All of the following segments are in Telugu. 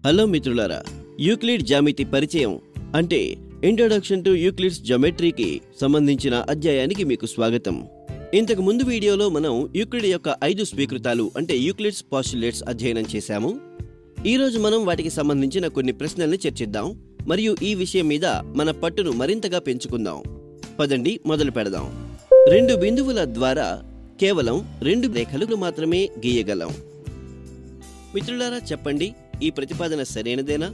హలో మిత్రులారా యూక్లిడ్ జామితి పరిచయం అంటే ఇంట్రొడక్షన్ టు యూక్లిడ్స్ జామెట్రీకి సంబంధించిన అధ్యాయానికి మీకు స్వాగతం ఇంతకు ముందు వీడియోలో మనం యూక్లిడ్ యొక్క ఐదు స్వీకృతాలు అంటే యూక్లిడ్స్ పాస్టులేట్స్ అధ్యయనం చేశాము ఈ రోజు మనం వాటికి సంబంధించిన కొన్ని ప్రశ్నల్ని చర్చిద్దాం మరియు ఈ విషయం మీద మన పట్టును మరింతగా పెంచుకుందాం పదండి మొదలు పెడదాం రెండు బిందువుల ద్వారా కేవలం రెండు రేఖలు మాత్రమే గీయగలం మిత్రులారా చెప్పండి ఈ ప్రతిపాదన సరైనదేనా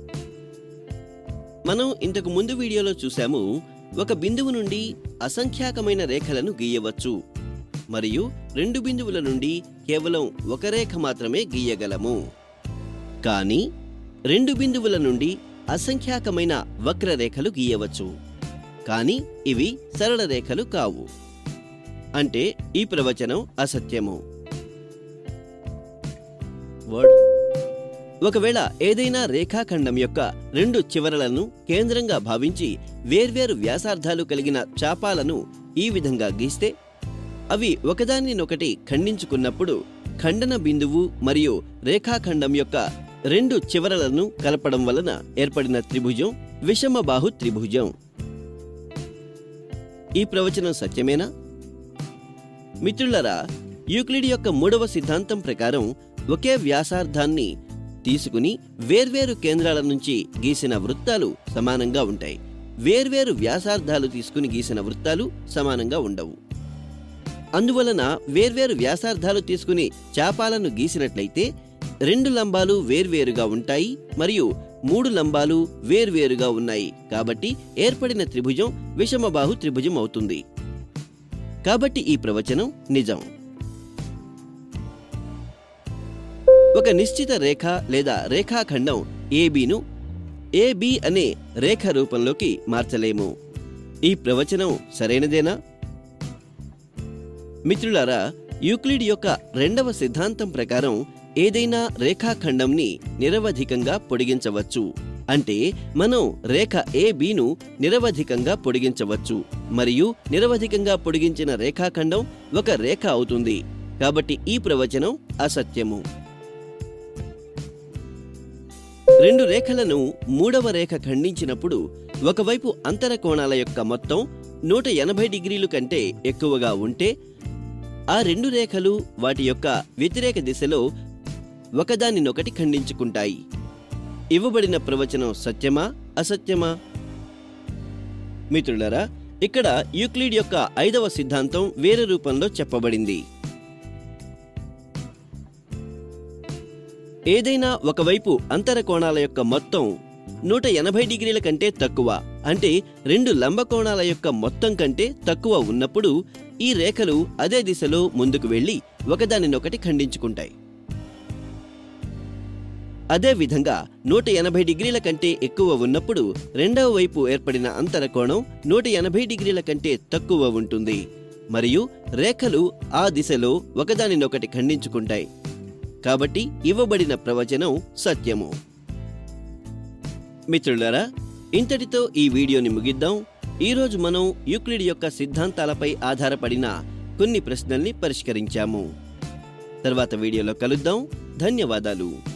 మనం ఇంతకు ముందు వీడియోలో చూశాము ఒక బిందువు నుండి అసంఖ్యాకమైన రేఖలను గీయవచ్చు మరియు రెండు బిందువుల నుండి కేవలం ఒక రేఖ మాత్రమే గీయగలము కానీ రెండు బిందువుల నుండి అసంఖ్యాకమైన వక్రరేఖలు గీయవచ్చు కానీ ఇవి సరళ రేఖలు కావు అంటే ఈ ప్రవచనం అసత్యము వర్డ్ ఒకవేళ ఏదైనా రేఖాఖండం యొక్క రెండు చివరలను కేంద్రంగా భావించి వేర్వేరు వ్యాసార్థాలు కలిగిన చాపాలను ఈ విధంగా గీస్తే అవి ఒకదానినొకటి ఖండించుకున్నప్పుడు ఖండన బిందువు మరియు రేఖాఖండం యొక్క రెండు చివరలను కలపడం వలన ఏర్పడిన త్రిభుజం విషమబాహు త్రిభుజం ఈ ప్రవచనం సత్యమేనా మిత్రులరా యూక్లిడ్ యొక్క మూడవ సిద్ధాంతం ప్రకారం ఒకే వ్యాసార్థాన్ని తీసుకుని వేర్వేరు కేంద్రాల నుంచి గీసిన వృత్తాలు సమానంగా ఉంటాయి వేర్వేరు వ్యాసార్థాలు తీసుకుని గీసిన వృత్తాలు సమానంగా ఉండవు అందువలన వేర్వేరు వ్యాసార్థాలు తీసుకుని చాపాలను గీసినట్లయితే రెండు లంబాలు వేర్వేరుగా ఉంటాయి మరియు మూడు లంబాలు వేర్వేరుగా ఉన్నాయి కాబట్టి ఏర్పడిన త్రిభుజం విషమబాహు త్రిభుజం అవుతుంది కాబట్టి ఈ ప్రవచనం నిజం ఒక నిశ్చిత రేఖ లేదా రేఖాఖండం ఏబీను ఏబి అనే రేఖ రూపంలోకి మార్చలేము ఈ ప్రవచనం సరైనదేనా మిత్రులారా యూక్లిడ్ యొక్క రెండవ సిద్ధాంతం ప్రకారం ఏదైనా రేఖాఖండంని నిరవధికంగా పొడిగించవచ్చు అంటే మనం రేఖ ఏబిను నిరవధికంగా పొడిగించవచ్చు మరియు నిరవధికంగా పొడిగించిన రేఖాఖండం ఒక రేఖ అవుతుంది కాబట్టి ఈ ప్రవచనం అసత్యము రెండు రేఖలను మూడవ రేఖ ఖండించినప్పుడు ఒకవైపు అంతర కోణాల యొక్క మొత్తం నూట ఎనభై డిగ్రీలు కంటే ఎక్కువగా ఉంటే ఆ రెండు రేఖలు వాటి యొక్క వ్యతిరేక దిశలో ఒకదానినొకటి ఖండించుకుంటాయి ఇవ్వబడిన ప్రవచనం సత్యమా అసత్యమా మిత్రులరా ఇక్కడ యూక్లిడ్ యొక్క ఐదవ సిద్ధాంతం వేరే రూపంలో చెప్పబడింది ఏదైనా ఒకవైపు అంతర కోణాల యొక్క మొత్తం నూట ఎనభై డిగ్రీల కంటే తక్కువ అంటే రెండు లంబ కోణాల యొక్క మొత్తం కంటే తక్కువ ఉన్నప్పుడు ఈ రేఖలు అదే దిశలో ముందుకు వెళ్లి ఒకదానినొకటి ఖండించుకుంటాయి అదే విధంగా నూట ఎనభై డిగ్రీల కంటే ఎక్కువ ఉన్నప్పుడు రెండవ వైపు ఏర్పడిన అంతర కోణం నూట ఎనభై డిగ్రీల కంటే తక్కువ ఉంటుంది మరియు రేఖలు ఆ దిశలో ఒకదానినొకటి ఖండించుకుంటాయి కాబట్టి ఇవ్వబడిన ప్రవచనం సత్యము మిత్రులారా ఇంతటితో ఈ వీడియోని ముగిద్దాం ఈరోజు మనం యూక్లిడ్ యొక్క సిద్ధాంతాలపై ఆధారపడిన కొన్ని ప్రశ్నల్ని పరిష్కరించాము తర్వాత వీడియోలో కలుద్దాం ధన్యవాదాలు